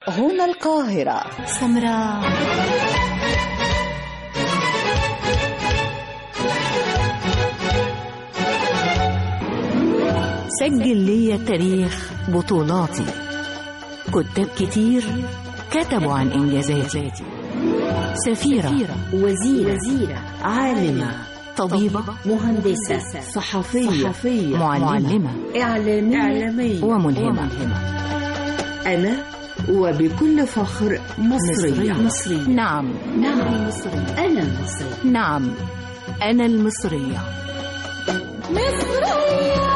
هنا القاهرة سمراء سجل لي تاريخ بطولاتي كتاب كتير كتبوا عن إنجازاتي سفيرة وزيرة, وزيرة عالمة طبيبة مهندسة صحفية, صحفية معلمة إعلامية, إعلامية وملهمة أنا وبكل فخر مصرية مصرية نعم نعم مصرية أنا مصرية نعم أنا المصرية مصرية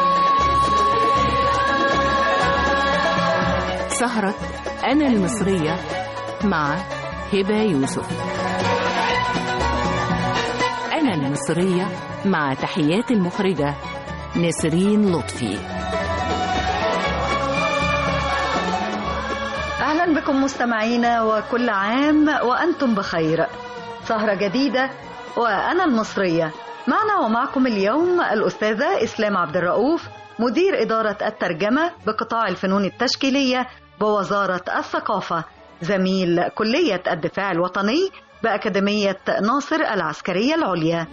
سهرة أنا المصرية مع هبة يوسف أنا المصرية مع تحيات المخرجة نسرين لطفي أهلا بكم مستمعينا وكل عام وأنتم بخير سهرة جديدة وأنا المصرية معنا ومعكم اليوم الأستاذة إسلام عبد الرؤوف مدير إدارة الترجمة بقطاع الفنون التشكيلية بوزارة الثقافة زميل كلية الدفاع الوطني بأكاديمية ناصر العسكرية العليا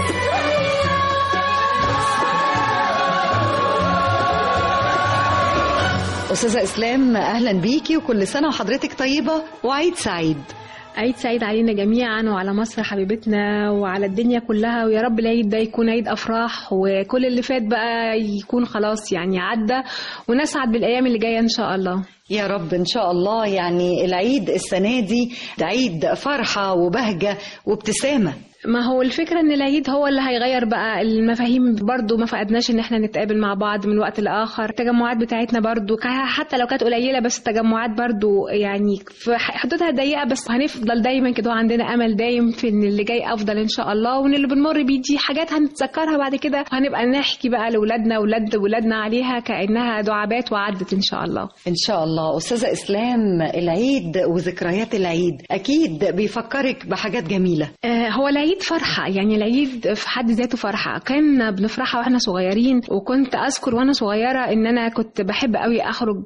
أستاذة إسلام أهلا بيكي وكل سنة وحضرتك طيبة وعيد سعيد عيد سعيد علينا جميعا وعلى مصر حبيبتنا وعلى الدنيا كلها ويا رب العيد ده يكون عيد افراح وكل اللي فات بقى يكون خلاص يعني عدى ونسعد بالايام اللي جايه ان شاء الله يا رب ان شاء الله يعني العيد السنه دي ده عيد فرحه وبهجه وابتسامه ما هو الفكرة ان العيد هو اللي هيغير بقى المفاهيم برضو ما فقدناش ان احنا نتقابل مع بعض من وقت لاخر التجمعات بتاعتنا برضو حتى لو كانت قليلة بس التجمعات برضو يعني في حدودها ضيقة بس هنفضل دايما كده عندنا امل دايم في ان اللي جاي افضل ان شاء الله وان اللي بنمر بيه دي حاجات هنتذكرها بعد كده وهنبقى نحكي بقى لاولادنا ولاد ولادنا عليها كانها دعابات وعدت ان شاء الله ان شاء الله استاذة اسلام العيد وذكريات العيد اكيد بيفكرك بحاجات جميلة آه هو العيد العيد فرحة يعني العيد في حد ذاته فرحة كان بنفرحها واحنا صغيرين وكنت أذكر وانا صغيرة إن أنا كنت بحب قوي أخرج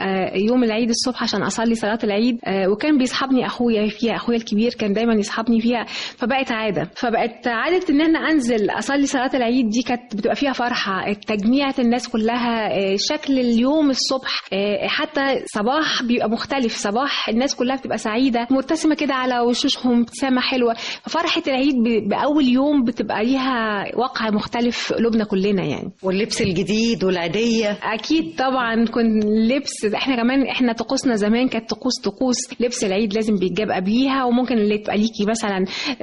يوم العيد الصبح عشان أصلي صلاة العيد وكان بيصحبني أخويا فيها أخويا الكبير كان دايما يصحبني فيها فبقت عادة فبقت عادة إن أنا أنزل أصلي صلاة العيد دي كانت بتبقى فيها فرحة تجميعة الناس كلها شكل اليوم الصبح حتى صباح بيبقى مختلف صباح الناس كلها بتبقى سعيدة مبتسمة كده على وشوشهم ابتسامة حلوة ففرحة العيد بأول يوم بتبقى ليها وقع مختلف في قلوبنا كلنا يعني واللبس الجديد والعيدية أكيد طبعا كن لبس احنا كمان احنا طقوسنا زمان كانت طقوس طقوس لبس العيد لازم بيتجاب قبليها وممكن اللي تبقى ليكي مثلا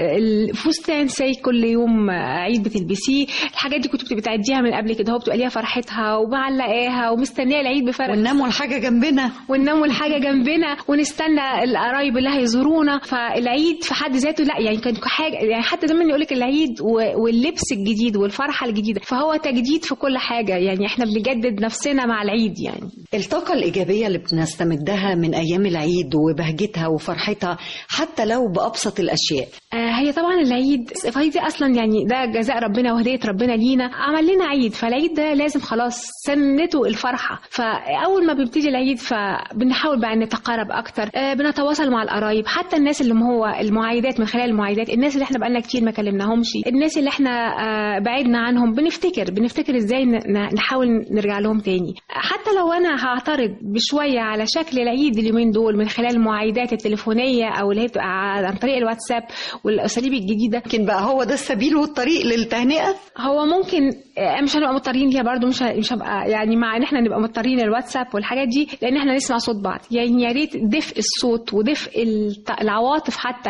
الفستان سي كل يوم عيد بتلبسيه الحاجات دي كنت بتبقى تعديها من قبل كده هو بتبقى ليها فرحتها ومعلقاها ومستنيه العيد بفرح وننام الحاجة جنبنا وننام الحاجة جنبنا ونستنى القرايب اللي هيزورونا فالعيد في حد ذاته لا يعني كان حاجة يعني حتى دايما يقول لك العيد واللبس الجديد والفرحه الجديده فهو تجديد في كل حاجه يعني احنا بنجدد نفسنا مع العيد يعني الطاقه الايجابيه اللي بنستمدها من ايام العيد وبهجتها وفرحتها حتى لو بابسط الاشياء آه هي طبعا العيد فهي دي اصلا يعني ده جزاء ربنا وهديه ربنا لينا عمل لنا عيد فالعيد ده لازم خلاص سنته الفرحه فاول ما بيبتدي العيد فبنحاول بقى نتقارب اكتر آه بنتواصل مع القرايب حتى الناس اللي هو المعايدات من خلال المعايدات الناس اللي احنا بقالنا كتير ما كلمناهمش الناس اللي احنا بعدنا عنهم بنفتكر بنفتكر ازاي نحاول نرجع لهم تاني حتى لو انا هعترض بشويه على شكل العيد اليومين دول من خلال المعايدات التليفونيه او اللي هي بتبقى عن طريق الواتساب والاساليب الجديده لكن بقى هو ده السبيل والطريق للتهنئه هو ممكن مش هنبقى مضطرين ليها برضو مش مش هبقى يعني مع ان احنا نبقى مضطرين الواتساب والحاجات دي لان احنا نسمع صوت بعض يعني يا ريت دفء الصوت ودفء العواطف حتى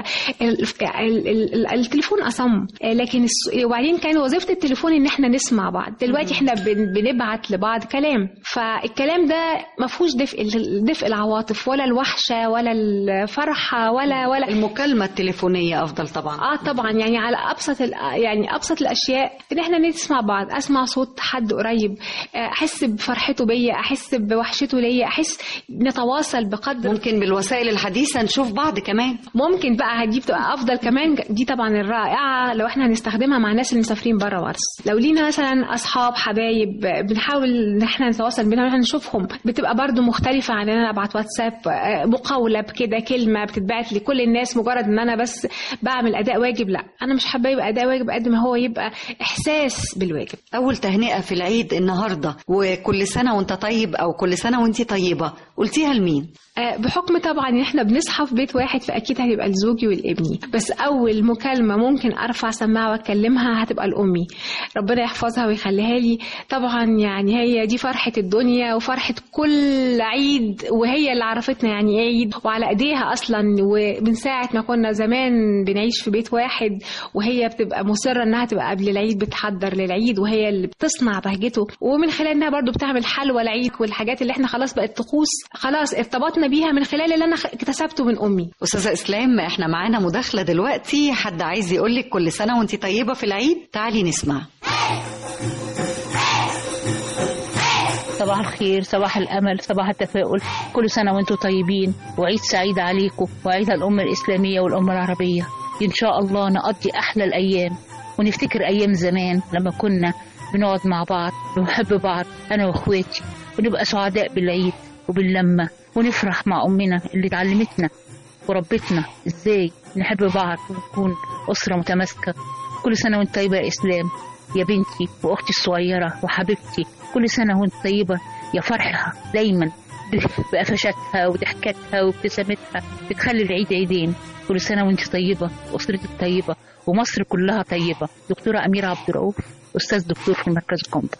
التليفون اصم لكن وبعدين كان وظيفه التليفون ان احنا نسمع بعض دلوقتي احنا بنبعت لبعض كلام فالكلام ده ما فيهوش دفء دفء العواطف ولا الوحشه ولا الفرحه ولا ولا المكالمه التليفونيه افضل بيحصل طبعا اه طبعا يعني على ابسط ال- يعني ابسط الاشياء ان احنا نسمع بعض اسمع صوت حد قريب آه، احس بفرحته بيا احس بوحشته ليا احس نتواصل بقدر ممكن بالوسائل الحديثة نشوف بعض كمان ممكن بقى دي بتبقى افضل كمان دي طبعا الرائعه لو احنا هنستخدمها مع الناس اللي مسافرين بره مصر لو لينا مثلا اصحاب حبايب بنحاول ان احنا نتواصل بينهم احنا نشوفهم بتبقى برضو مختلفه عن ان انا ابعت واتساب آه، مقاوله بكده كلمه بتتبعت لكل الناس مجرد ان انا بس بعمل اداء واجب لا انا مش حابه يبقى اداء واجب قد ما هو يبقى احساس بالواجب أول تهنئة في العيد النهاردة وكل سنة وأنت طيب أو كل سنة وأنت طيبة قلتيها لمين؟ آه، بحكم طبعا ان احنا بنصحى في بيت واحد فاكيد هتبقى لزوجي والابني بس اول مكالمه ممكن ارفع سماعه واتكلمها هتبقى لامي ربنا يحفظها ويخليها لي طبعا يعني هي دي فرحه الدنيا وفرحه كل عيد وهي اللي عرفتنا يعني ايه عيد وعلى ايديها اصلا ومن ساعه ما كنا زمان بنعيش في بيت واحد وهي بتبقى مصره انها تبقى قبل العيد بتحضر للعيد وهي اللي بتصنع بهجته ومن خلال انها برضو بتعمل حلوى العيد والحاجات اللي احنا خلاص بقت طقوس خلاص ارتبطنا بيها من خلال اللي انا اكتسبته من امي أستاذة إسلام إحنا معانا مداخلة دلوقتي حد عايز يقولك كل سنة وأنت طيبة في العيد تعالي نسمع صباح الخير صباح الأمل صباح التفاؤل كل سنة وانتم طيبين وعيد سعيد عليكم وعيد الأمة الإسلامية والأمة العربية إن شاء الله نقضي أحلى الأيام ونفتكر أيام زمان لما كنا بنقعد مع بعض ونحب بعض أنا وأخواتي ونبقى سعداء بالعيد وباللمة ونفرح مع أمنا اللي اتعلمتنا وربتنا إزاي نحب بعض ونكون أسرة متماسكة كل سنة وانت طيبة يا إسلام يا بنتي وأختي الصغيرة وحبيبتي كل سنة وانت طيبة يا فرحها دايما ب- بقفشاتها وضحكاتها وابتسامتها بتخلي العيد عيدين كل سنة وانت طيبة وأسرتك طيبة ومصر كلها طيبة دكتورة أميرة عبد الرؤوف أستاذ دكتور في مركز كومبا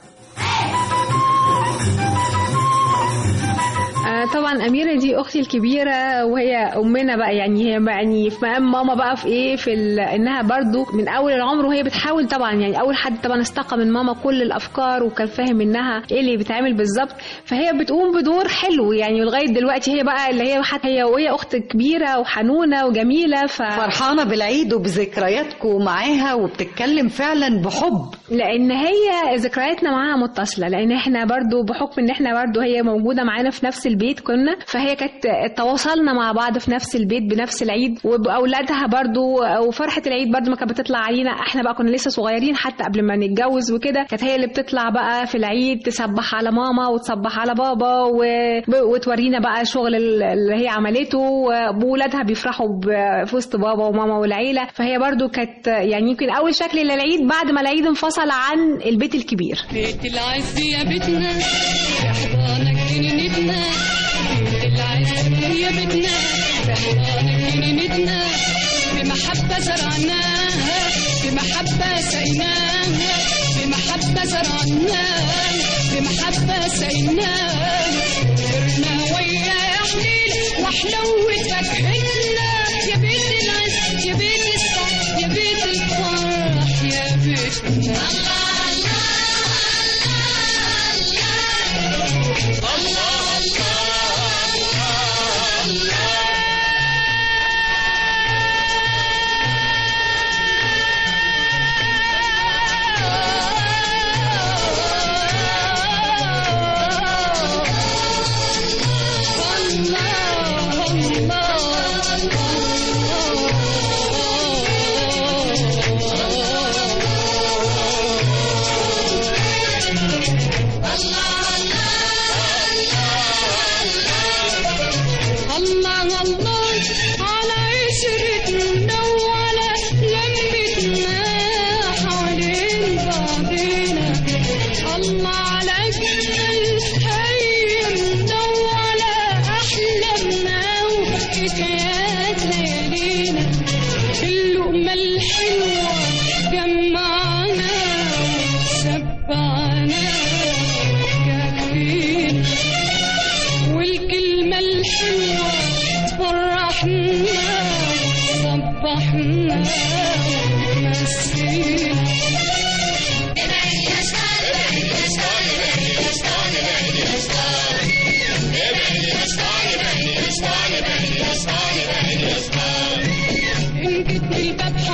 آه، طبعا أميرة دي أختي الكبيرة وهي أمنا بقى يعني هي يعني في مقام ماما بقى في إيه في ال... إنها برضو من أول العمر وهي بتحاول طبعا يعني أول حد طبعا استقى من ماما كل الأفكار وكان فاهم إنها إيه اللي بيتعمل بالظبط فهي بتقوم بدور حلو يعني لغاية دلوقتي هي بقى اللي هي حتى هي وهي أخت كبيرة وحنونة وجميلة ف... فرحانة بالعيد وبذكرياتكم معاها وبتتكلم فعلا بحب لان هي ذكرياتنا معاها متصله لان احنا برضو بحكم ان احنا برضو هي موجوده معانا في نفس البيت كنا فهي كانت تواصلنا مع بعض في نفس البيت بنفس العيد وباولادها برضو وفرحه العيد برضو ما كانت بتطلع علينا احنا بقى كنا لسه صغيرين حتى قبل ما نتجوز وكده كانت هي اللي بتطلع بقى في العيد تسبح على ماما وتصبح على بابا و... وتورينا بقى شغل اللي هي عملته وولادها بيفرحوا ب- في وسط بابا وماما والعيله فهي برضو كانت يعني يمكن اول شكل للعيد بعد ما العيد انفصل عن البيت الكبير بيت العز يا بيتنا في حضانك جنينتنا بيت العز يا بيتنا في حضانك جنينتنا بمحبة زرعناها بمحبة سقيناها بمحبة زرعناها بمحبة سقيناها كبرنا ويا يا حليل وحلوت فاكهتنا يا بيت العز يا بيت السعد يا بيت الفرح يا بيتنا الله الله على عشرتنا وعلى لمتنا حوالين بعضنا الله على أجمل أيامنا وعلى أحلامنا وحكايات ليالينا اللقمة الحلوة جمعنا وسبعنا كافينا والكلمة الحلوة فرحنا صبحنا مسينا إن جيت الباب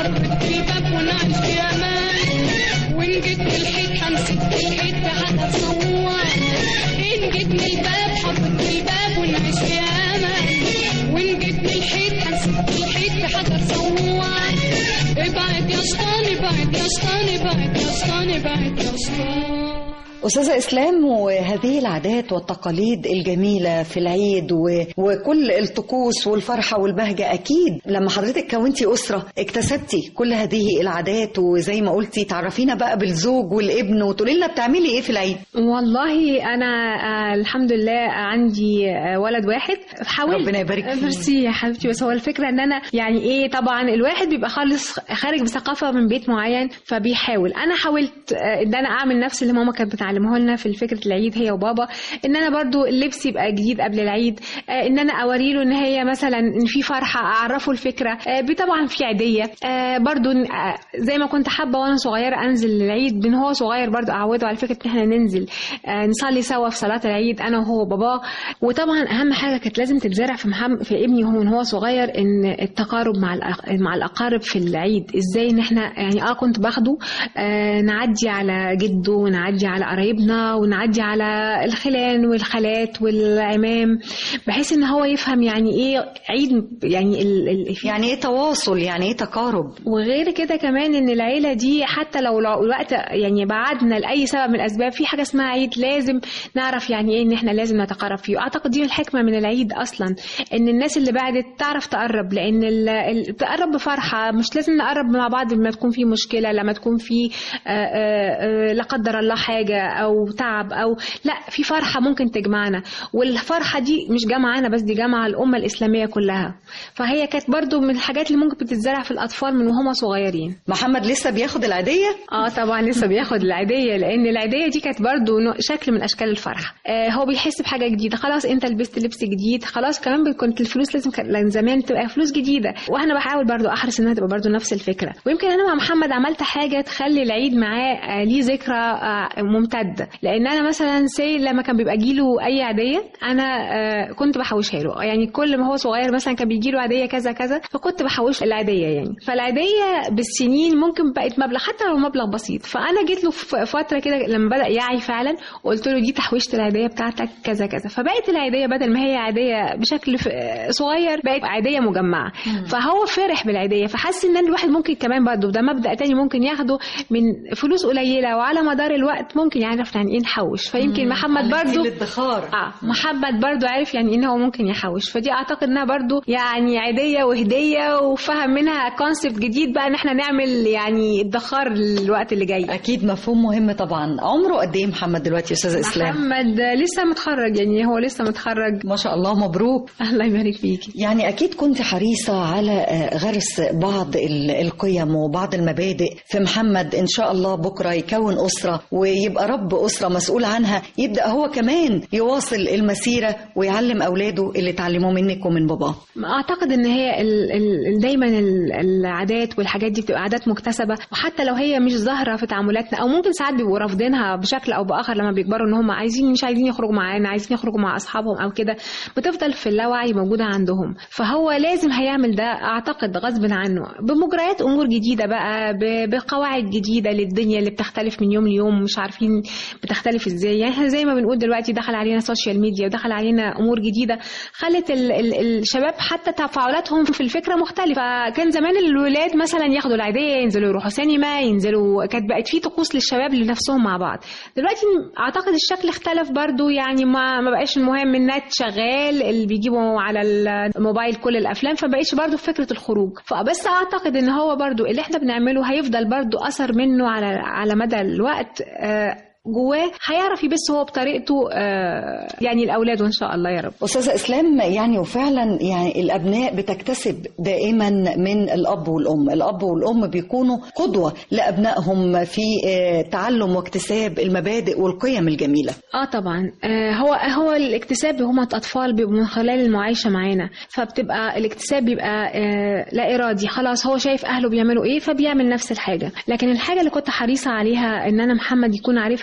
الحيط بحجر سوار ابعد يا شطان ابعد يا شطان ابعد يا شطان ابعد يا شطان أستاذة إسلام وهذه العادات والتقاليد الجميلة في العيد و... وكل الطقوس والفرحة والبهجة أكيد لما حضرتك كونتي أسرة اكتسبتي كل هذه العادات وزي ما قلتي تعرفينا بقى بالزوج والابن وتقولي لنا بتعملي إيه في العيد والله انا آه، الحمد لله عندي آه، ولد واحد حاولت ربنا يبارك فيه. ميرسي يا حبيبتي بس هو الفكره ان انا يعني ايه طبعا الواحد بيبقى خالص خارج بثقافه من بيت معين فبيحاول انا حاولت آه، ان انا اعمل نفس اللي ماما كانت بتعلمه لنا في فكره العيد هي وبابا ان انا برضو اللبس يبقى جديد قبل العيد آه، ان انا اوري له ان هي مثلا ان في فرحه اعرفه الفكره آه، طبعا في عيديه آه، برضو إن- آه، زي ما كنت حابه وانا صغيره انزل العيد من هو صغير برضو اعوده على فكره ان احنا ننزل آه، نصلي سوا في صلاه العيد انا وهو وباباه وطبعا اهم حاجه كانت لازم تتزرع في محمد في ابني وهو من هو صغير ان التقارب مع الأق- مع الاقارب في العيد ازاي ان احنا يعني اه كنت باخده آه نعدي على جده ونعدي على قرايبنا ونعدي على الخلان والخالات والعمام بحيث ان هو يفهم يعني ايه عيد يعني ال ال يعني إيه تواصل يعني إيه تقارب وغير كده كمان ان العيله دي حتى لو لو الوقت يعني بعدنا لاي سبب من الاسباب في حاجه اسمها عيد لازم نعرف يعني ايه ان احنا لازم نتقرب فيه اعتقد دي الحكمه من العيد اصلا ان الناس اللي بعدت تعرف تقرب لان ال- ال- تقرب بفرحه مش لازم نقرب مع بعض لما تكون في مشكله لما تكون في آه، آه، آه، لا قدر الله حاجه او تعب او لا في فرحه ممكن تجمعنا والفرحه دي مش جامعه بس دي جامعه الامه الاسلاميه كلها فهي كانت برضو من الحاجات اللي ممكن بتتزرع في الاطفال من وهم صغيرين محمد لسه بياخد العيدية اه طبعا لسه بياخد العيديه لان العيديه دي كانت برضو نوع- شكل من اشكال الفرحه آه هو بيحس بحاجه جديده خلاص انت لبست لبس جديد خلاص كمان كنت الفلوس لازم كان لأن زمان تبقى فلوس جديده وانا بحاول برضو احرص انها تبقى برضو نفس الفكره ويمكن انا مع محمد عملت حاجه تخلي العيد معاه آه ليه ذكرى آه ممتده لان انا مثلا سي لما كان بيبقى جيله اي عيديه انا آه كنت بحوشها له يعني كل ما هو صغير مثلا كان بيجي له عيديه كذا كذا فكنت بحوش العيديه يعني فالعيديه بالسنين ممكن بقت مبلغ حتى لو مبلغ بسيط فانا جيت له في فتره كده لما بدا يعي فعلا وقلت له دي تحويشه العيديه بتاعتك كذا كذا فبقت العيديه بدل ما هي عيديه بشكل ف- صغير بقت عيديه مجمعه فهو فرح بالعيديه فحس ان الواحد ممكن كمان برضه ده مبدا تاني ممكن ياخده من فلوس قليله وعلى مدار الوقت ممكن يعرف يعني ايه نحوش فيمكن محمد برضه الادخار اه محمد برضو عارف يعني ان هو ممكن يحوش فدي اعتقد انها برضو يعني عيديه وهديه وفهم منها كونسبت جديد بقى ان احنا نعمل يعني ادخار للوقت اللي جاي أكيد مفهوم مهم طبعا عمره قد إيه محمد دلوقتي يا أستاذة إسلام محمد لسه متخرج يعني هو لسه متخرج ما شاء الله مبروك الله يبارك فيكي يعني أكيد كنت حريصة على آه، غرس بعض ال- القيم وبعض المبادئ في محمد إن شاء الله بكرة يكون أسرة ويبقى رب أسرة مسؤول عنها يبدأ هو كمان يواصل المسيرة ويعلم أولاده اللي اتعلموه منك ومن باباه اعتقد ان هي ال ال دايما ال- العادات والحاجات دي بتبقى عادات مكتسبه وحتى لو هي مش ظاهره في تعاملاتنا او ممكن ساعات بيبقوا رافضينها بشكل او باخر لما بيكبروا ان هم عايزين مش عايزين يخرجوا معانا عايزين يخرجوا مع اصحابهم او كده بتفضل في اللاوعي موجوده عندهم فهو لازم هيعمل ده اعتقد غصب عنه بمجريات امور جديده بقى ب- بقواعد جديده للدنيا اللي بتختلف من يوم ليوم مش عارفين بتختلف ازاي يعني احنا زي ما بنقول دلوقتي دخل علينا سوشيال ميديا ودخل علينا امور جديده خلت ال ال الشباب حتى تفاعلاتهم في الفكره مختلفه كان زمان الولاد مثلا ياخدوا العيديه ينزلوا يروحوا سينما ينزلوا كانت بقت في طقوس للشباب لنفسهم مع بعض دلوقتي اعتقد الشكل اختلف برضو يعني ما ما بقاش المهم النت شغال اللي بيجيبوا على الموبايل كل الافلام فبقيتش برضو فكره الخروج فبس اعتقد ان هو برضو اللي احنا بنعمله هيفضل برضو اثر منه على على مدى الوقت آه، جواه هيعرف يبث هو بطريقته آه، يعني الاولاد وان شاء الله يا رب أستاذة إسلام يعني وفعلا يعني الأبناء بتكتسب دائما من الأب والأم الأب والأم بيكونوا قدوة لأبنائهم في آه، تعلم واكتساب المبادئ والقيم الجميلة اه طبعا آه هو هو الاكتساب هما اطفال بيبقوا من خلال المعايشه معانا فبتبقى الاكتساب بيبقى آه لا ارادي خلاص هو شايف اهله بيعملوا ايه فبيعمل نفس الحاجه لكن الحاجه اللي كنت حريصه عليها ان انا محمد يكون عارفها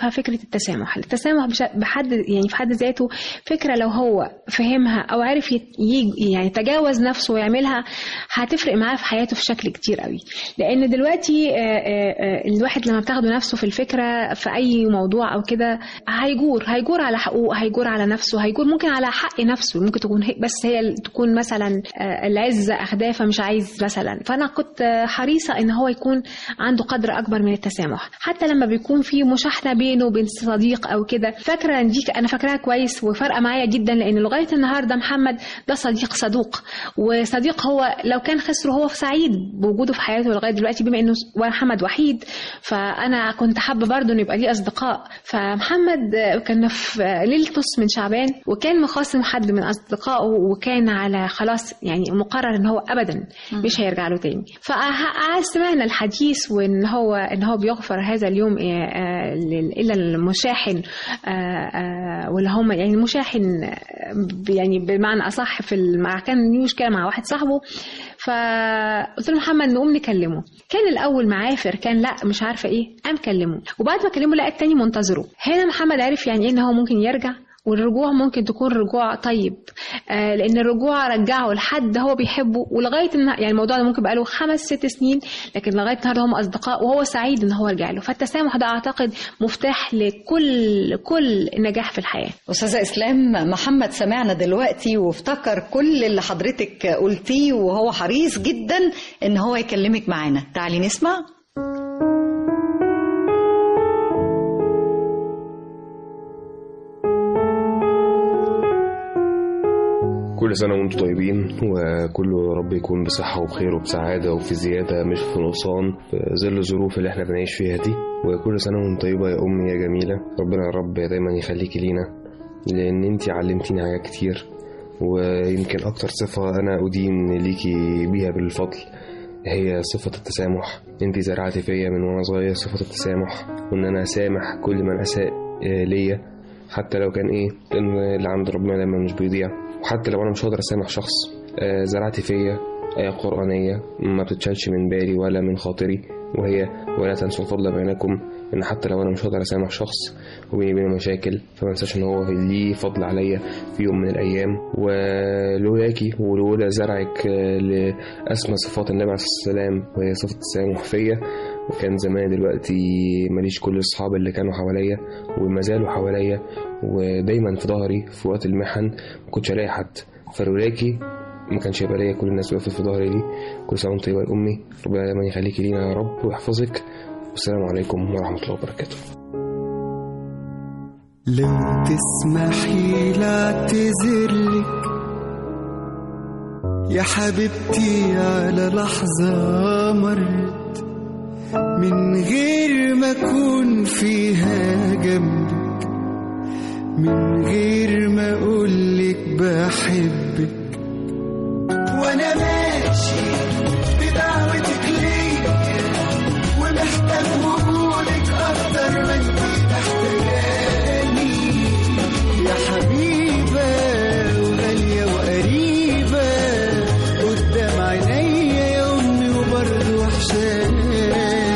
بصراحه فكره التسامح التسامح بش- بحد يعني في حد ذاته فكره لو هو فهمها او عرف يت- يج- يعني يتجاوز نفسه ويعملها هتفرق معاه في حياته في شكل كتير قوي لان دلوقتي آه، آه، آه، الواحد لما بتاخده نفسه في الفكره في اي موضوع او كده هيجور هيجور على حقوق هيجور على نفسه هيجور ممكن على حق نفسه ممكن تكون هي بس هي ال- تكون مثلا آه، العزه اخداه فمش عايز مثلا فانا كنت آه، حريصه ان هو يكون عنده قدر اكبر من التسامح حتى لما بيكون في مشاحنه بينه وبين صديق او كده فاكره ان دي انا فاكراها كويس وفارقه معايا جدا لان لغايه النهارده محمد ده صديق صدوق وصديق هو لو كان خسره هو سعيد بوجوده في حياته لغايه دلوقتي بما انه محمد وحيد فانا كنت حابه برضه انه يبقى ليه اصدقاء فمحمد كان في ليله نص من شعبان وكان مخاصم حد من اصدقائه وكان على خلاص يعني مقرر ان هو ابدا مش هيرجع له تاني فسمعنا الحديث وان هو ان هو بيغفر هذا اليوم آه، آه، لل- الا المشاحن آه، آه، واللي هم يعني المشاحن آه، يعني بمعنى اصح في الم- كان ليه مشكله مع واحد صاحبه فقلت له محمد نقوم نكلمه كان الاول معافر كان لا مش عارفه ايه قام كلمه وبعد ما كلمه لقى التاني منتظره هنا محمد عرف يعني ايه ان هو ممكن يرجع والرجوع ممكن تكون رجوع طيب آه لان الرجوع رجعه لحد هو بيحبه ولغايه النا... يعني الموضوع ده ممكن بقاله خمس ست سنين لكن لغايه النهارده هم اصدقاء وهو سعيد ان هو رجع له فالتسامح ده اعتقد مفتاح لكل كل نجاح في الحياه أستاذة إسلام محمد سمعنا دلوقتي وافتكر كل اللي حضرتك قلتيه وهو حريص جدا إن هو يكلمك معانا تعالي نسمع كل سنة وانتم طيبين وكله يا رب يكون بصحة وبخير وبسعادة وفي زيادة مش في نقصان في ظل الظروف اللي احنا بنعيش فيها دي وكل سنة وانت طيبة يا أمي يا جميلة ربنا يا رب دايما يخليكي لينا لأن انتي علمتيني حاجات كتير ويمكن أكتر صفة أنا أدين ليكي بيها بالفضل هي صفة التسامح انتي زرعتي فيا من وانا صغير صفة التسامح وان انا اسامح كل من اساء آه، ليا حتى لو كان ايه لان اللي عند ربنا دايما مش بيضيع وحتى لو انا مش هقدر اسامح شخص آه، زرعتي فيا آية قرآنية ما بتتشالش من بالي ولا من خاطري وهي ولا تنسوا الفضل بينكم ان حتى لو انا مش هقدر اسامح شخص وبيني وبينه مشاكل فما انساش ان هو ليه فضل عليا في يوم من الايام ولولاكي ولولا زرعك آه، لاسمى صفات النبي عليه الصلاه والسلام وهي صفه التسامح فيا وكان زمان دلوقتي ماليش كل الاصحاب اللي كانوا حواليا وما زالوا حواليا ودايما في ظهري في وقت المحن ما كنتش الاقي حد فلولاكي ما كانش هيبقى ليا كل الناس وقفت في ظهري دي كل سنه وانت طيبه يا امي ربنا دايما يخليكي لينا يا رب ويحفظك والسلام عليكم ورحمه الله وبركاته لو تسمحي لاعتذرلك يا حبيبتي على لحظة مرت من غير ما أكون فيها جنبك من غير ما أقولك بحبك وأنا ماشي بدعوتك ليا ومحتاج وجودك أكتر ما أنت محتاجاني يا حبيبة وغالية وقريبة قدام عينيا يا أمي وبرضه وحشاني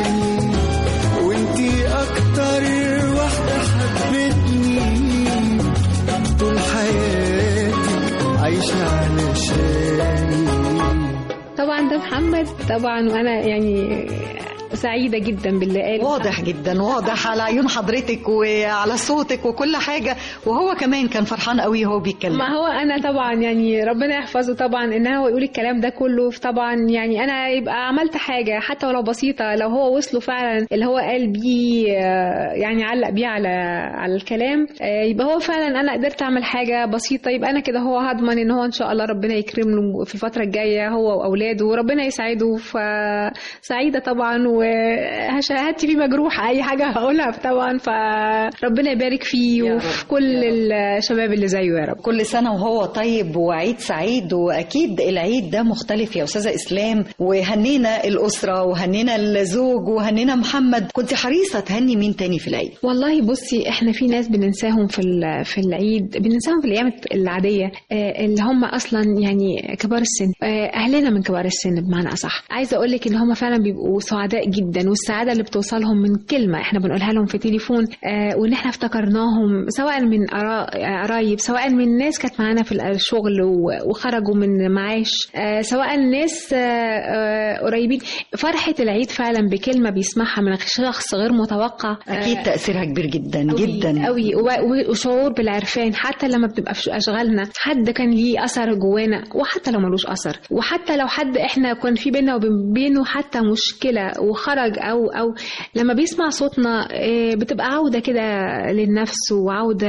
وانتي أكتر واحدة حبتني طول حياتي عايشة علشاني طبعا ده محمد طبعا وانا يعني سعيده جدا باللي قاله واضح جدا واضح على عيون حضرتك وعلى صوتك وكل حاجة وهو كمان كان فرحان قوي وهو بيتكلم ما هو انا طبعا يعني ربنا يحفظه طبعا ان هو يقول الكلام ده كله طبعا يعني انا يبقى عملت حاجه حتى ولو بسيطه لو هو وصله فعلا اللي هو قال بيه آه، يعني علق بيه على على الكلام آه، يبقى هو فعلا انا قدرت اعمل حاجه بسيطه يبقى انا كده هو هضمن ان هو ان شاء الله ربنا يكرم له في الفتره الجايه هو واولاده وربنا يسعده فسعيده طبعا وشهادتي فيه مجروحه اي حاجه هقولها طبعا فربنا يبارك فيه يا وفي رب، كل يا رب. الشباب اللي زيه يا رب كل سنة وهو طيب وعيد سعيد وأكيد العيد ده مختلف يا أستاذة إسلام وهنينا الأسرة وهنينا الزوج وهنينا محمد كنت حريصة تهني مين تاني في العيد والله بصي احنا في ناس بننساهم في ال- في العيد بننساهم في الايام العاديه آه، اللي هم اصلا يعني كبار السن آه، اهلنا من كبار السن بمعنى اصح عايزه اقول لك ان هم فعلا بيبقوا سعداء جدا والسعاده اللي بتوصلهم من كلمه احنا بنقولها لهم في تليفون آه وان احنا افتكرناهم سواء من قرا- قرايب سواء من ناس كانت معانا في الشغل و- وخرجوا من معاش آه سواء ناس آه آه قريبين فرحه العيد فعلا بكلمه بيسمعها من شخص غير متوقع اكيد تاثيرها كبير جدا أوي جدا قوي و- وشعور بالعرفان حتى لما بتبقى في اشغالنا حد كان ليه اثر جوانا وحتى لو ملوش اثر وحتى لو حد احنا كان في بينا وبينه حتى مشكله وخرج او او لما بيسمع صوتنا آه، بتبقى عوده كده للنفس وعوده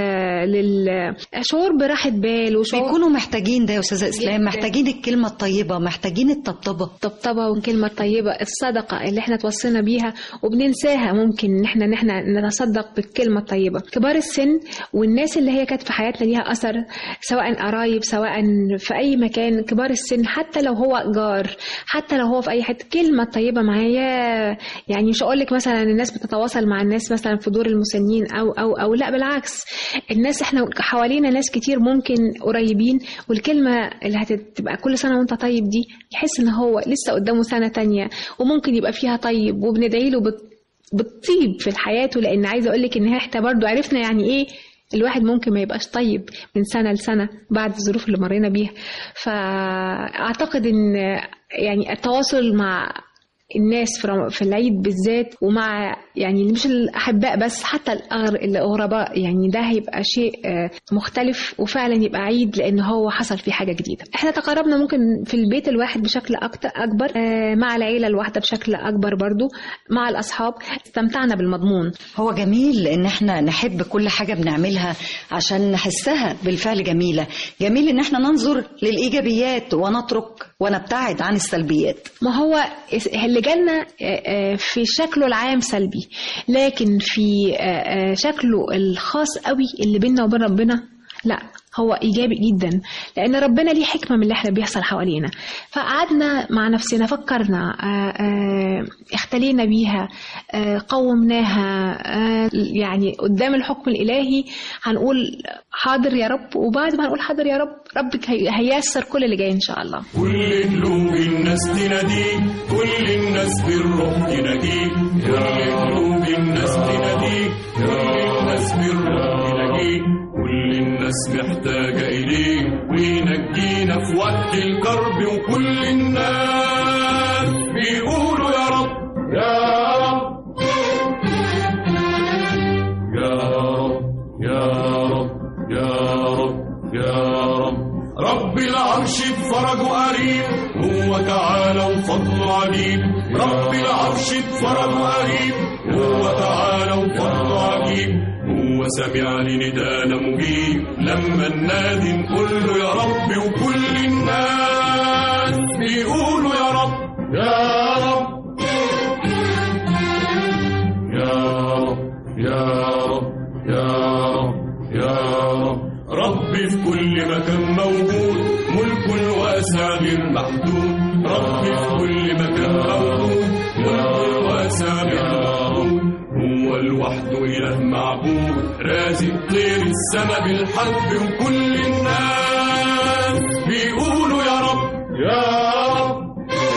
للشعور براحه بال وشعور بيكونوا محتاجين ده يا استاذه اسلام جداً. محتاجين الكلمه الطيبه محتاجين الطبطبه الطبطبه والكلمه الطيبه الصدقه اللي احنا توصينا بيها وبننساها ممكن ان احنا ان احنا نتصدق بالكلمه الطيبه كبار السن والناس اللي هي كانت في حياتنا ليها اثر سواء قرايب سواء في اي مكان كبار السن حتى لو هو جار حتى لو هو في اي حته كلمه طيبه معايا يعني مش هقول لك مثلا الناس بتتواصل مع الناس مثلا في دور المسنين او او او لا بالعكس الناس احنا حوالينا ناس كتير ممكن قريبين والكلمه اللي هتبقى كل سنه وانت طيب دي يحس ان هو لسه قدامه سنه تانية وممكن يبقى فيها طيب وبندعي له بت- بالطيب في حياته لان عايزه اقول لك ان احنا برضو عرفنا يعني ايه الواحد ممكن ما يبقاش طيب من سنه لسنه بعد الظروف اللي مرينا بيها فاعتقد ان يعني التواصل مع الناس في رم- في العيد بالذات ومع يعني مش الاحباء بس حتى الأغر- الغرباء يعني ده هيبقى شيء آه، مختلف وفعلا يبقى عيد لان هو حصل فيه حاجه جديده احنا تقربنا ممكن في البيت الواحد بشكل أكتر اكبر آه، مع العيله الواحده بشكل اكبر برضو مع الاصحاب استمتعنا بالمضمون هو جميل ان احنا نحب كل حاجه بنعملها عشان نحسها بالفعل جميله جميل ان احنا ننظر للايجابيات ونترك ونبتعد عن السلبيات ما هو اللي جالنا آه، آه، في شكله العام سلبي لكن في آه، آه، شكله الخاص قوي اللي بيننا وبين ربنا لا هو ايجابي جدا لان ربنا ليه حكمه من اللي احنا بيحصل حوالينا فقعدنا مع نفسنا فكرنا آه، آه، اختلينا بيها آه، قومناها آه، يعني قدام الحكم الالهي هنقول حاضر يا رب وبعد ما هنقول حاضر يا رب ربك هي- هييسر كل اللي جاي ان شاء الله كل قلوب الناس تناديك كل الناس بالروح تناديك كل قلوب الناس تناديك كل الناس بالروح تناديك كل الناس محتاجة إليك وينجينا في وقت الكرب وكل الناس بيقولوا يا رب يا رب يا رب يا رب يا رب يا رب رب العرش بفرجه قريب هو تعالى وفضله عجيب رب العرش بفرجه قريب هو تعالى وفضله عجيب هو سمع لندانا مجيب لما ننادي نقول له يا رب وكل الناس بيقولوا يا رب يا رب يا رب يا رب يا رب يا رب ربي في كل مكان موجود ملك الواسع غير محدود ربي في كل مكان موجود ملك الواسع غير محدود هو لوحده إله معبود رازق طير السما بالحب وكل الناس بيقولوا يا رب يا رب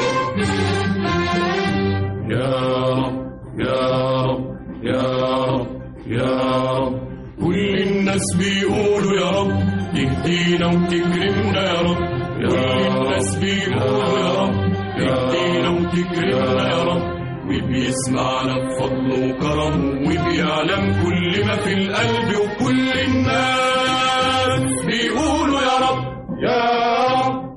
يا رب يا رب يا رب يا رب كل الناس بيقولوا يا رب تهدينا وتكرمنا يا رب كل الناس بيقولوا يا رب تهدينا وتكرمنا يا رب وبيسمعنا بفضله وكرمه وبيعلم كل ما في القلب وكل الناس بيقولوا يا رب يا رب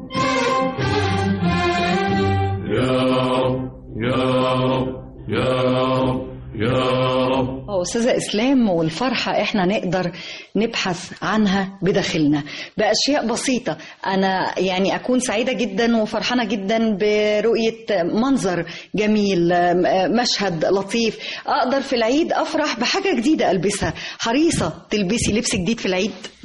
يا رب يا رب يا رب يا رب اه استاذه اسلام والفرحه احنا نقدر نبحث عنها بداخلنا باشياء بسيطه انا يعني اكون سعيده جدا وفرحانه جدا برؤيه منظر جميل مشهد لطيف اقدر في العيد افرح بحاجه جديده البسها حريصه تلبسي لبس جديد في العيد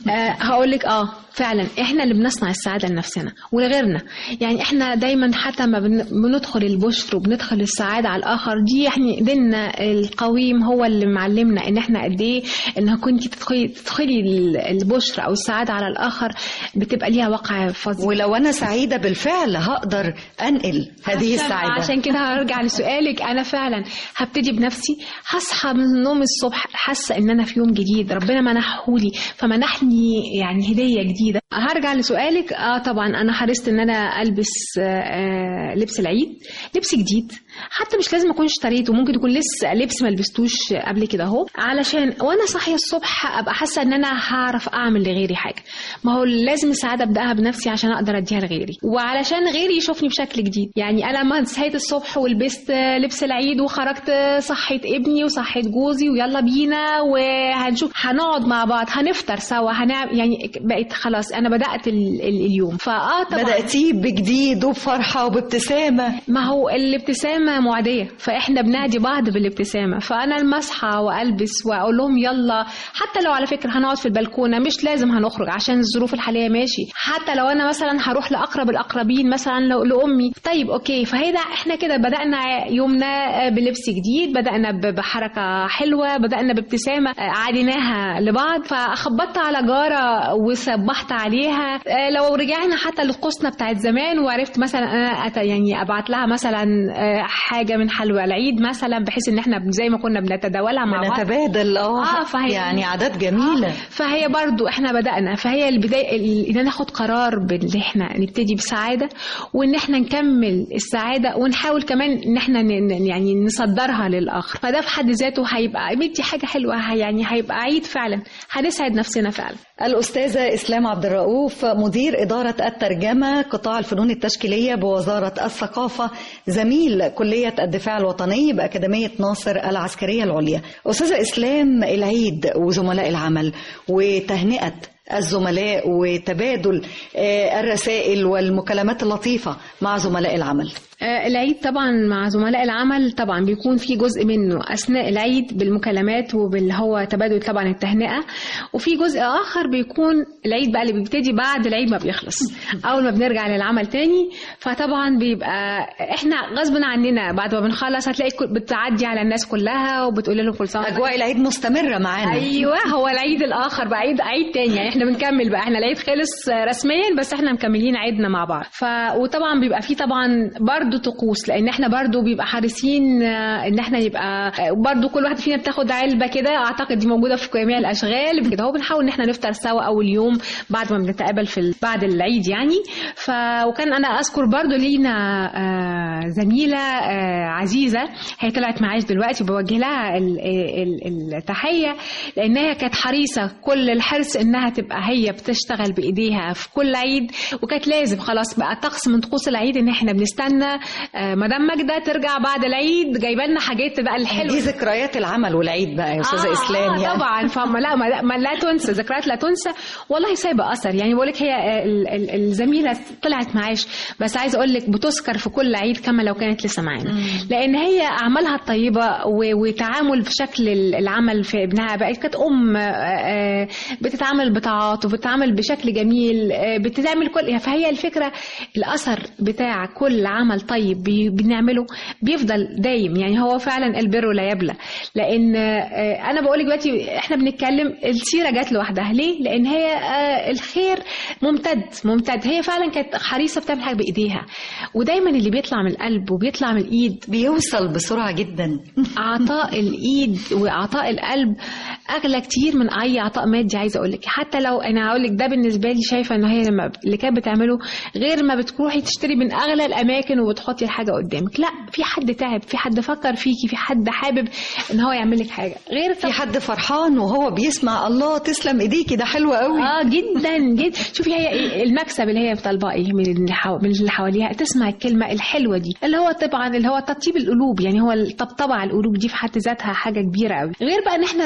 آه هقول لك اه فعلا احنا اللي بنصنع السعاده لنفسنا ولغيرنا يعني احنا دايما حتى ما بن- بندخل البشر وبندخل السعاده على الاخر دي يعني ديننا القويم هو اللي معلمنا ان احنا قد ايه ان كنت تدخلي تدخلي ال- البشر او السعاده على الاخر بتبقى ليها وقع فظيع ولو انا سعيده بالفعل هقدر انقل هذه عشان- السعاده عشان كده هرجع لسؤالك انا فعلا هبتدي بنفسي هصحى من النوم الصبح حاسه ان انا في يوم جديد ربنا منحهولي فمنحني يعني هديه جديده هرجع لسؤالك اه طبعا انا حرصت ان انا البس آه آه لبس العيد لبس جديد حتى مش لازم اكون اشتريته ممكن يكون لسه لبس ما لبستوش قبل كده اهو علشان وانا صاحيه الصبح ابقى حاسه ان انا هعرف اعمل لغيري حاجه ما هو لازم السعاده ابداها بنفسي عشان اقدر اديها لغيري وعلشان غيري يشوفني بشكل جديد يعني انا لما صحيت الصبح ولبست لبس العيد وخرجت صحيت ابني وصحيت جوزي ويلا بينا وهنشوف هنقعد مع بعض هنفطر سوا هنعمل يعني بقيت خلاص انا بدات ال ال اليوم فاه طبعا بداتيه بجديد وبفرحه وبابتسامه ما هو الابتسامه معديه فاحنا بنعدي بعض بالابتسامه فانا لما اصحى والبس واقول لهم يلا حتى لو على فكره هنقعد في البلكونه مش لازم هنخرج عشان الظروف الحاليه ماشي حتى لو انا مثلا هروح لاقرب الاقربين مثلا لو لامي طيب اوكي فهي ده احنا كده بدانا يومنا بلبس جديد بدانا ب- بحركه حلوه بدانا بابتسامه عاديناها لبعض فخبطت على جاره وصبحت عليها آه، لو رجعنا حتى للقصنه بتاعت زمان وعرفت مثلا انا أت- يعني ابعت لها مثلا آه، حاجه من حلوى العيد مثلا بحيث ان احنا زي ما كنا بنتداولها مع بعض بنتبادل اه اه فهي يعني عادات جميله فهي برضو احنا بدأنا فهي البداية ال- ان ناخد قرار باللي احنا نبتدي بسعادة وان احنا نكمل السعادة ونحاول كمان ان احنا ن- ن- يعني نصدرها للآخر فده في حد ذاته هيبقى دي حاجة حلوة ه- يعني هيبقى عيد فعلا هنسعد نفسنا فعلا الأستاذة إسلام عبد الرؤوف مدير إدارة الترجمة قطاع الفنون التشكيلية بوزارة الثقافة زميل كلية الدفاع الوطني بأكاديمية ناصر العسكرية العليا أستاذة إسلام العيد وزملاء العمل وتهنئة الزملاء وتبادل آه، الرسائل والمكالمات اللطيفة مع زملاء العمل آه، العيد طبعا مع زملاء العمل طبعا بيكون في جزء منه اثناء العيد بالمكالمات وباللي هو تبادل طبعا التهنئه وفي جزء اخر بيكون العيد بقى اللي بيبتدي بعد العيد ما بيخلص اول ما بنرجع للعمل تاني فطبعا بيبقى احنا غصب عننا بعد ما بنخلص هتلاقي كل- بتعدي على الناس كلها وبتقول لهم كل سنه وأنتم أجواء العيد مستمرة معانا ايوه هو العيد الاخر بقى عيد عيد تاني يعني احنا بنكمل بقى احنا العيد خلص رسميا بس احنا مكملين عيدنا مع بعض ف وطبعا بيبقى فيه طبعا برضو طقوس لان احنا برضو بيبقى حريصين آه، ان احنا يبقى آه، برضو كل واحد فينا بتاخد علبه كده اعتقد دي موجوده في جميع الاشغال كده هو بنحاول ان احنا نفطر سوا اول يوم بعد ما بنتقابل في ال- بعد العيد يعني ف وكان انا اذكر برضو لينا آه، زميله آه، عزيزه هي طلعت معاش دلوقتي بوجه لها ال- ال- التحيه لانها كانت حريصه كل الحرص انها تبقى هي بتشتغل بايديها في كل عيد وكانت لازم خلاص بقى طقس من طقوس العيد ان احنا بنستنى آه، مدام ماجده ترجع بعد العيد جايبه لنا حاجات بقى الحلوه دي ذكريات العمل والعيد بقى يا أستاذة آه إسلام آه يعني طبعا فما لا ما, لا ما لا تنسى ذكريات لا تنسى والله سايبه اثر يعني بقول لك هي ال- ال- الزميله طلعت معاش بس عايزه اقول لك بتذكر في كل عيد كما لو كانت لسه معانا لان هي اعمالها الطيبه و- وتعامل في شكل ال- العمل في ابنها بقت كانت ام آه، آه، بتتعامل بتعاطف بتتعامل بشكل جميل آه، بتعمل كل فهي الفكره الاثر بتاع كل عمل طيب بي- بنعمله بيفضل دايم يعني هو فعلا البر لا يبلى لان آه، انا بقول لك دلوقتي احنا بنتكلم السيره جت لوحدها ليه لان هي آه، الخير ممتد ممتد هي فعلا كانت حريصه بتعمل حاجه بايديها ودايما اللي بيطلع من القلب وبيطلع من الايد بيوصل بسرعه جدا عطاء الايد وعطاء القلب اغلى كتير من اي عطاء مادي عايزه اقول لك حتى لو انا هقول لك ده بالنسبه لي شايفه ان هي لما اللي كانت بتعمله غير ما بتروحي تشتري من اغلى الاماكن وبتحطي الحاجه قدامك لا في حد تعب في حد فكر فيكي في حد حابب ان هو يعمل لك حاجه غير في حد فرحان وهو بيسمع الله تسلم ايديكي ده حلو قوي اه جدا جدا شوفي هي إيه المكسب اللي هي طالباه ايه من اللي حو... من اللي حواليها تسمع الكلمه الحلوه دي اللي هو طبعا اللي هو تطيب القلوب يعني هو الطبطبه على القلوب دي في حد ذاتها حاجه كبيره قوي غير بقى ان احنا مع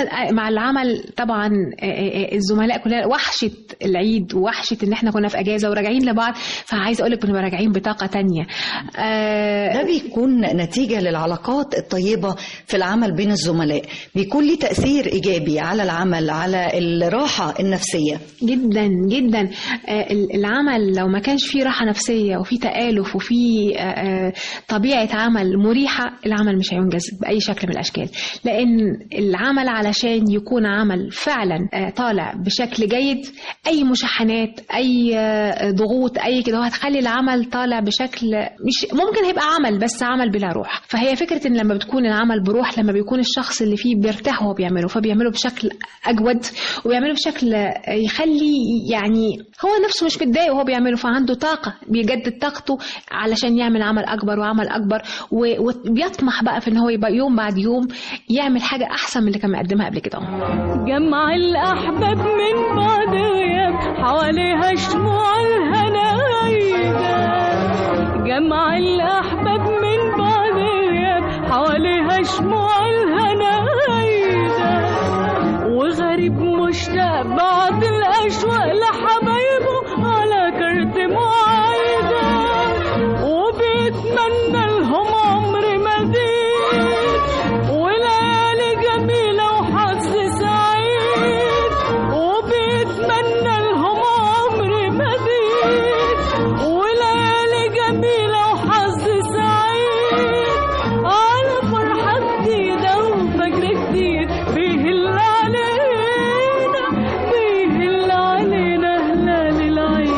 على العمل طبعا آه، آه، الزملاء كلنا وحشه العيد ووحشه ان احنا كنا في اجازه وراجعين لبعض فعايزه اقول لك بنبقى راجعين بطاقه تانية آه، ده بيكون نتيجة للعلاقات الطيبة في العمل بين الزملاء بيكون ليه تأثير إيجابي على العمل على الراحة النفسية جدا جدا آه، ال- العمل لو ما كانش فيه راحه نفسيه وفي تآلف وفي آه، آه، طبيعه عمل مريحه العمل مش هينجز باي شكل من الاشكال لان العمل علشان يكون عمل فعلا آه، طالع بشكل جيد اي مشاحنات اي آه، ضغوط اي كده هتخلي العمل طالع بشكل مش ممكن هيبقى عمل بس عمل بلا روح فهي فكره ان لما بتكون العمل بروح لما بيكون الشخص اللي فيه بيرتاح وهو بيعمله فبيعمله بشكل اجود وبيعمله بشكل آه، يخلي يعني هو نفسه مش متضايق وهو بيعمله فعنده طاقه بيجدد طاقته علشان يعمل عمل اكبر وعمل اكبر و- وبيطمح بقى في ان هو يبقى يوم بعد يوم يعمل حاجه احسن من اللي كان مقدمها قبل كده جمع الأحباب من بعد غياب حواليها شموع الهنايدة جمع الأحباب من بعد غياب حواليها شموع الهنايدة وغريب مشتاق بعض الأشواق لحبايبه على كرت معايدة وبيتمنى لهم عمر مديد وليالي جميلة وحظ سعيد وبيتمنى لهم عمر مديد وليالي جميلة وحظ سعيد على فرحة جديدة وفجر جديد بيهل علينا بيهل علينا هلال العيد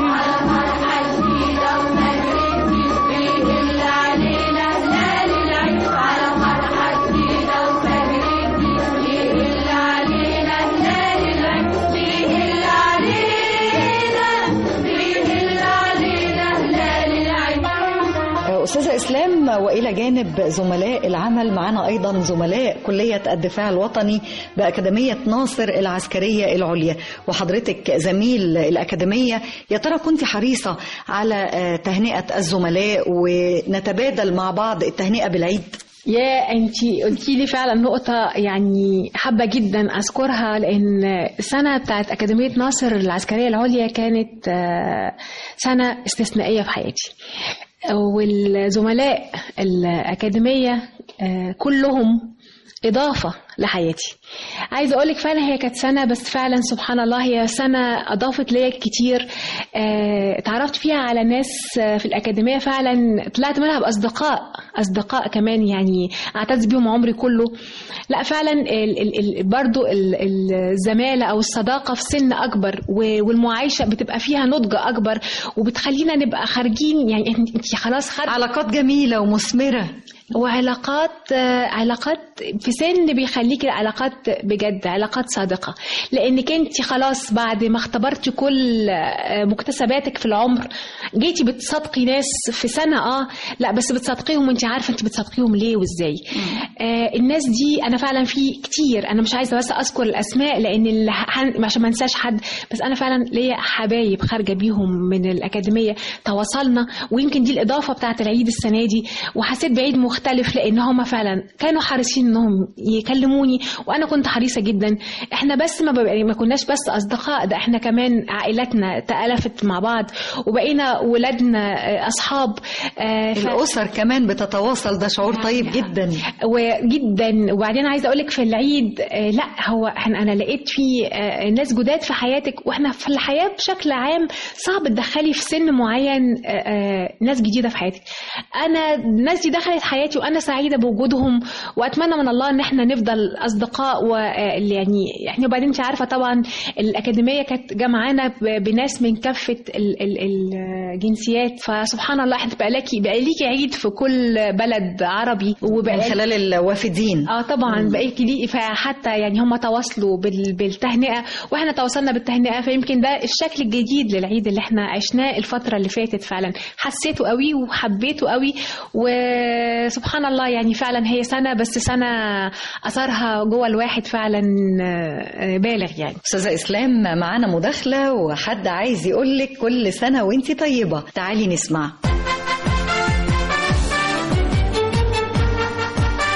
أستاذة إسلام وإلى جانب زملاء العمل معنا أيضا زملاء كلية الدفاع الوطني بأكاديمية ناصر العسكرية العليا وحضرتك زميل الأكاديمية يا ترى كنت حريصة على آه، تهنئة الزملاء ونتبادل مع بعض التهنئة بالعيد يا انتي قلتي لي فعلا نقطة يعني حابة جدا اذكرها لان السنة بتاعت اكاديمية ناصر العسكرية العليا كانت آه، سنة استثنائية في حياتي والزملاء الأكاديمية آه، كلهم إضافة لحياتي عايزة أقولك فعلا هي كانت سنة بس فعلا سبحان الله هي سنة أضافت ليا كتير آه، اتعرفت فيها على ناس آه، في الأكاديمية فعلا طلعت منها بأصدقاء أصدقاء كمان يعني أعتز بيهم عمري كله لا فعلا ال ال ال برضو ال- ال- الزمالة أو الصداقة في سن أكبر و- والمعايشة بتبقى فيها نضج أكبر وبتخلينا نبقى خارجين يعني انت انت خلاص خارجة علاقات جميلة ومثمرة وعلاقات آه، علاقات في سن بيخليكي علاقات بجد علاقات صادقة لأنك أنت خلاص بعد ما اختبرتي كل آه، مكتسباتك في العمر جيتي بتصادقي ناس في سنة اه لا بس بتصادقيهم وانت عارفة انت بتصادقيهم ليه وازاي آه الناس دي انا فعلا في كتير انا مش عايزة بس اذكر الاسماء لان اللي هن- عشان ما انساش حد بس انا فعلا ليا حبايب خارجة بيهم من الأكاديمية تواصلنا ويمكن دي الإضافة بتاعت العيد السنة دي وحسيت بعيد مختلف لأن هم فعلا كانوا حريصين إنهم يكلموني وأنا كنت حريصة جدا إحنا بس ما, بقى ما كناش بس أصدقاء ده إحنا كمان عائلاتنا تألفت مع بعض وبقينا ولادنا آه، أصحاب آه، ف- الأسر كمان بتتواصل ده شعور طيب جدا وجدا وبعدين عايزه اقول لك في العيد آه، لا هو احنا انا لقيت في آه، ناس جداد في حياتك واحنا في الحياه بشكل عام صعب تدخلي في سن معين آه، آه، ناس جديده في حياتك انا الناس دي دخلت حياتي وانا سعيده بوجودهم واتمنى من الله ان احنا نفضل اصدقاء ويعني يعني وبعدين انت عارفه طبعا الاكاديميه كانت جمعانا ب- بناس من كافه ال- ال- الجنسيات فسبحان الله احنا بقى لك بقى ليكي عيد في كل بلد عربي وبقى من خلال الوافدين اه طبعا بقيت لي فحتى يعني هم تواصلوا بال- بالتهنئه واحنا تواصلنا بالتهنئه فيمكن ده الشكل الجديد للعيد اللي احنا عشناه الفتره اللي فاتت فعلا حسيته قوي وحبيته قوي وسبحان الله يعني فعلا هي سنه بس سنه اثرها جوه الواحد فعلا آه، بالغ يعني أستاذة إسلام معانا مداخلة وحد عايز يقول لك كل سنة وانت طيبة تعالي نسمع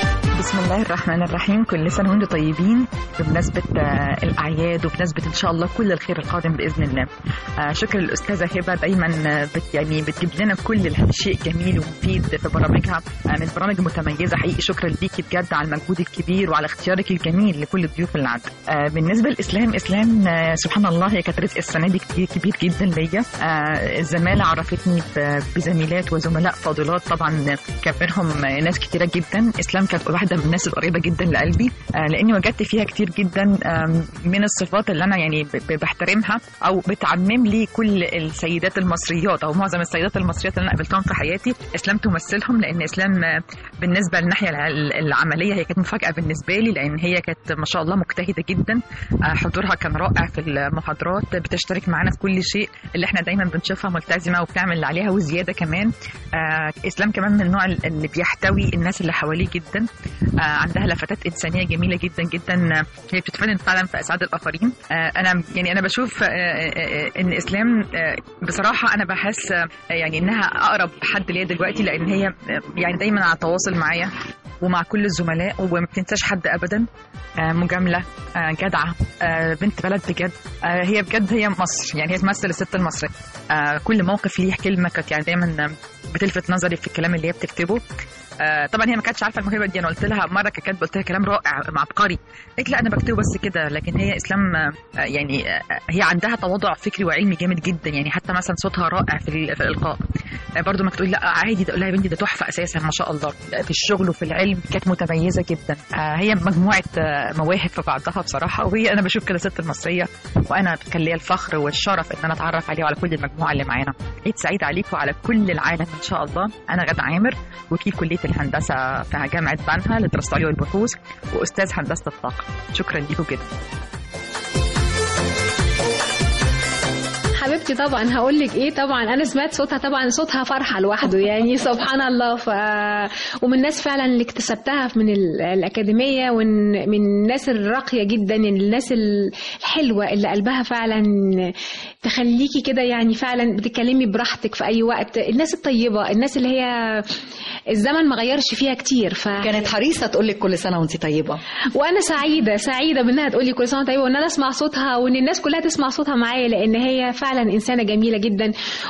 بسم الله الرحمن الرحيم كل سنة وانتم طيبين بمناسبة آه، الأعياد وبمناسبة إن شاء الله كل الخير القادم بإذن الله آه، شكرا للأستاذة هبة دايما آه، بت يعني بتجيب لنا كل الشيء جميل ومفيد في برامجها آه، من برامج متميزة حقيقي شكرا ليكي بجد على المجهود الكبير وعلى اختيارك الجميل لكل الضيوف اللي عندك آه، بالنسبة للإسلام إسلام آه، سبحان الله هي كانت رزق السنة دي كتير كبير جدا ليا آه، الزمالة عرفتني ب- بزميلات وزملاء فاضلات طبعا كان منهم آه، ناس كتيرة جدا إسلام كانت واحدة من الناس القريبة جدا لقلبي آه، لأني وجدت فيها كتير جدا آم، من الصفات اللي أنا يعني ب- ب- بحترمها أو بتعمم لي كل السيدات المصريات أو معظم السيدات المصريات اللي أنا قابلتهم في حياتي إسلام تمثلهم لأن إسلام آه، بالنسبة للناحية الع- العملية هي كانت مفاجأة بالنسبة لي لأن هي كانت ما شاء الله مجتهدة جدا آه، حضورها كان رائع في المحاضرات بتشترك معانا في كل شيء اللي احنا دايما بنشوفها ملتزمة وبتعمل اللي عليها وزيادة كمان آه، إسلام كمان من النوع اللي بيحتوي الناس اللي حواليه جدا آه، عندها لفتات إنسانية جميلة جدا جدا آه، هي بتتفنن فعلا في إسعاد الآخرين آه، أنا يعني أنا بشوف آه، آه، آه، إن إسلام آه، بصراحة أنا بحس آه، يعني إنها أقرب حد ليا دلوقتي لأن هي آه، يعني دايما على تواصل معايا ومع كل الزملاء وما بتنساش حد ابدا آه، مجامله آه، جدعه آه، بنت بلد بجد آه، هي بجد هي مصر يعني هي تمثل الست المصريه آه، كل موقف ليه كلمه كانت يعني دايما بتلفت نظري في الكلام اللي هي بتكتبه آه، طبعا هي ما كانتش عارفه الموهبه دي انا قلت لها مره كانت قلت لها كلام رائع عبقري قالت لا انا بكتبه بس كده لكن هي اسلام آه، يعني آه، هي عندها تواضع فكري وعلمي جامد جدا يعني حتى مثلا صوتها رائع في ال- في الالقاء آه، برضو ما تقول لا عادي ده اقول لها يا بنتي ده تحفه اساسا ما شاء الله في الشغل وفي العلم كانت متميزه جدا آه، هي مجموعه آه، مواهب في بعضها بصراحه وهي انا بشوف كده ست المصريه وانا كان ليا الفخر والشرف ان انا اتعرف عليها وعلى كل المجموعه اللي معانا عيد سعيد عليكم وعلى كل العالم ان شاء الله انا غدا عامر وكيل كليه الهندسه في جامعه بنها للدراسات العليا والبحوث واستاذ هندسه الطاقه شكرا ليكم جدا حبيبتي طبعا هقول لك ايه طبعا انا سمعت صوتها طبعا صوتها فرحه لوحده يعني سبحان الله ف ومن الناس فعلا اللي اكتسبتها من ال- الاكاديميه ومن من الناس الراقيه جدا الناس الحلوه اللي قلبها فعلا تخليكي كده يعني فعلا بتتكلمي براحتك في اي وقت الناس الطيبه الناس اللي هي الزمن ما غيرش فيها كتير ف كانت حريصه تقول لك كل سنه وانت طيبه وانا سعيده سعيده بانها تقول لي كل سنه وأنت طيبه وان انا اسمع صوتها وان الناس كلها تسمع صوتها معايا لان هي فعلا انسانه جميله جدا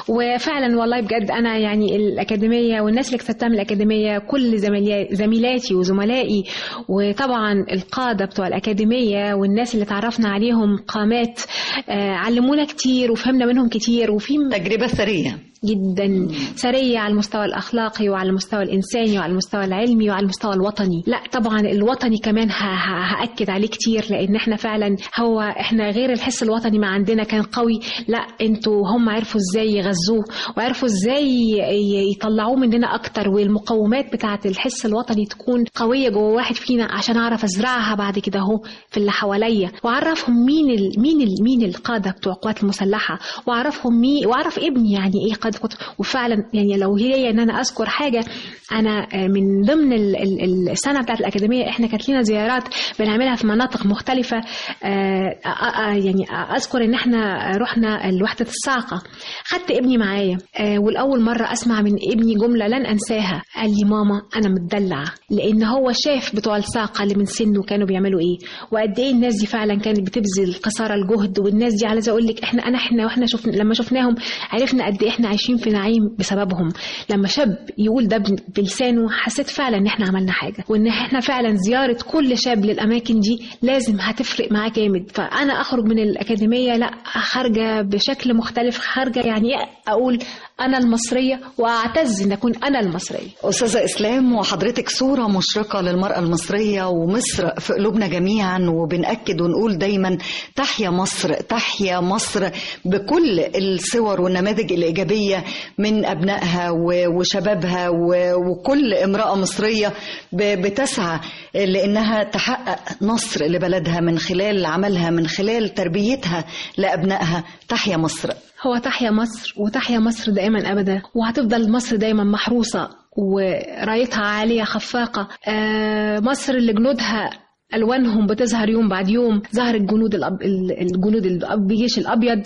وفعلا والله بجد انا يعني الاكاديميه والناس اللي اكتسبتها من الاكاديميه كل زميلي- زميلاتي وزملائي وطبعا القاده بتوع الاكاديميه والناس اللي تعرفنا عليهم قامات آه، علمونا كتير وفهمنا منهم كتير وفي تجربه ثريه جدا ثرية على المستوى الأخلاقي وعلى المستوى الإنساني وعلى المستوى العلمي وعلى المستوى الوطني لا طبعا الوطني كمان ه- ه- هأكد عليه كتير لأن احنا فعلا هو احنا غير الحس الوطني ما عندنا كان قوي لا انتوا هم عرفوا ازاي يغذوه وعرفوا ازاي ي- يطلعوه مننا أكتر والمقومات بتاعة الحس الوطني تكون قوية جوه واحد فينا عشان أعرف أزرعها بعد كده أهو في اللي حواليا وأعرفهم مين ال مين ال مين القادة بتوع القوات المسلحة وأعرفهم مين وأعرف ابني يعني إيه قادة قوات وفعلا يعني لو هي ان انا اذكر حاجه انا آه، من ضمن ال- ال- السنه بتاعت الاكاديميه احنا كانت لنا زيارات بنعملها في مناطق مختلفه آه، آه، آه، يعني اذكر ان احنا رحنا لوحده الصاعقه خدت ابني معايا آه، والاول مره اسمع من ابني جمله لن انساها قال لي ماما انا متدلعه لان هو شاف بتوع الصاعقه اللي من سنه كانوا بيعملوا ايه وقد ايه الناس دي فعلا كانت بتبذل قصارى الجهد والناس دي عايزه اقول لك احنا انا احنا واحنا شفنا لما شفناهم عرفنا قد ايه احنا عايشين في نعيم بسببهم لما شاب يقول ده بن- بلسانه حسيت فعلا ان احنا عملنا حاجه وان احنا فعلا زياره كل شاب للاماكن دي لازم هتفرق معاه جامد فانا اخرج من الاكاديميه لا خارجه بشكل مختلف خارجه يعني إيه اقول انا المصريه واعتز ان اكون انا المصريه أستاذة إسلام وحضرتك صورة مشرقة للمرأة المصرية ومصر في قلوبنا جميعا وبنأكد ونقول دايما تحيا مصر تحيا مصر بكل الصور والنماذج الإيجابية من أبنائها و- وشبابها و- وكل امرأة مصرية ب- بتسعى لأنها تحقق نصر لبلدها من خلال عملها من خلال تربيتها لأبنائها تحيا مصر هو تحيا مصر وتحيا مصر دائما ابدا وهتفضل مصر دايما محروسه ورايتها عاليه خفاقه آه، مصر اللي جنودها الوانهم بتظهر يوم بعد يوم ظهرت جنود الأب... ال- الجنود الأب... الجيش الابيض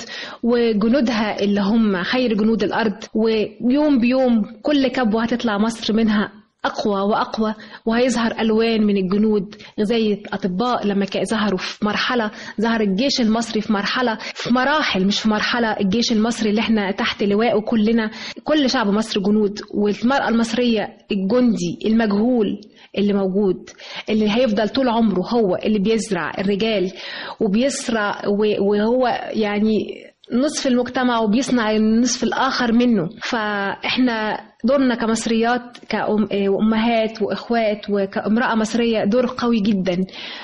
وجنودها اللي هم خير جنود الارض ويوم بيوم كل كبوه هتطلع مصر منها أقوى وأقوى وهيظهر ألوان من الجنود زي الأطباء لما كان ظهروا في مرحلة ظهر الجيش المصري في مرحلة في مراحل مش في مرحلة الجيش المصري اللي احنا تحت لواءه كلنا كل شعب مصر جنود والمرأة المصرية الجندي المجهول اللي موجود اللي هيفضل طول عمره هو اللي بيزرع الرجال وبيسرع و- وهو يعني نصف المجتمع وبيصنع النصف الآخر منه فإحنا دورنا كمصريات كأمهات وإخوات وكامرأة مصرية دور قوي جدا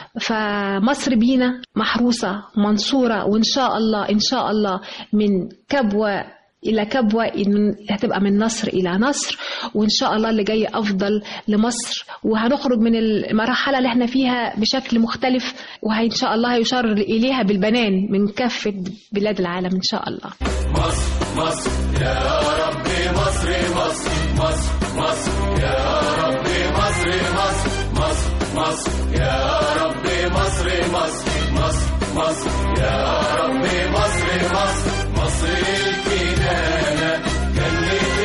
فمصر بينا محروسة منصورة وإن شاء الله إن شاء الله من كبوة إلى كبوة إن هتبقى من نصر إلى نصر وإن شاء الله اللي جاي أفضل لمصر وهنخرج من المرحلة اللي احنا فيها بشكل مختلف وإن شاء الله هيشار إليها بالبنان من كافة بلاد العالم إن شاء الله مصر مصر يا ربي مصر مصر مصر مصر يا ربي مصر مصر مصر مصر يا ربي مصر مصر مصر مصر يا ربي مصر مصر مصر الكنانة جنة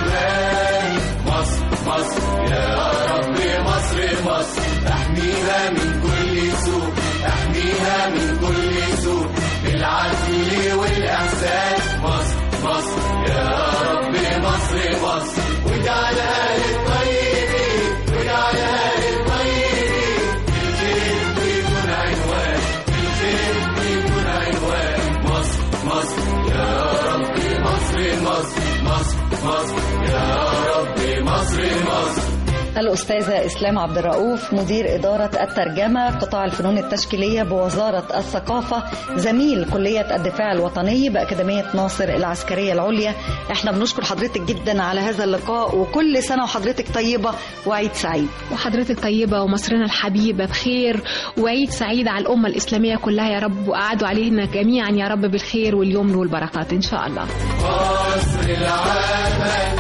الرحمن مصر مصر يا ربي مصر مصر احميها من كل سوء احميها من كل سوء بالعدل والإحسان مصر مصر يا ربي مصر مصر واجعلها للطيبين واجعلها للطيبين الخير بيكون عنوان الخير بيكون عنوان مصر مصر يا ربي مصر مصر مصر مصر يا ربي مصر مصر الأستاذة إسلام عبد الرؤوف مدير إدارة الترجمة قطاع الفنون التشكيلية بوزارة الثقافة زميل كلية الدفاع الوطني بأكاديمية ناصر العسكرية العليا احنا بنشكر حضرتك جدا على هذا اللقاء وكل سنة وحضرتك طيبة وعيد سعيد وحضرتك طيبة ومصرنا الحبيبة بخير وعيد سعيد على الأمة الإسلامية كلها يا رب وقعدوا علينا جميعا يا رب بالخير واليمن والبركات إن شاء الله مصر العمل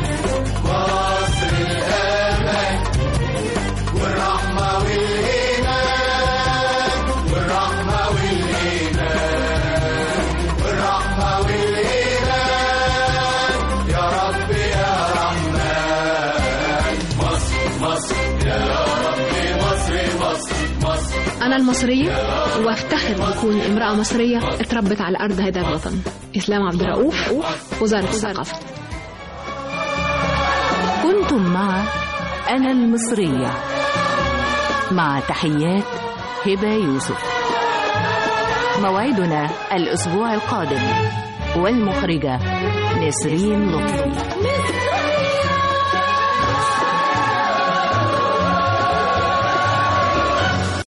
مصر الأمل والرحمة والإيمان والرحمة والإيمان والرحمة والإيمان يا رب يا رحمن مصر مصر يا ربي مصر مصر مصر أنا المصرية وافتخر بكون امرأة مصرية اتربت على أرض هذا الوطن إسلام عبد الرؤوف وزارة الثقافة كنتم مع أنا المصرية مع تحيات هبة يوسف موعدنا الأسبوع القادم والمخرجة نسرين لطفي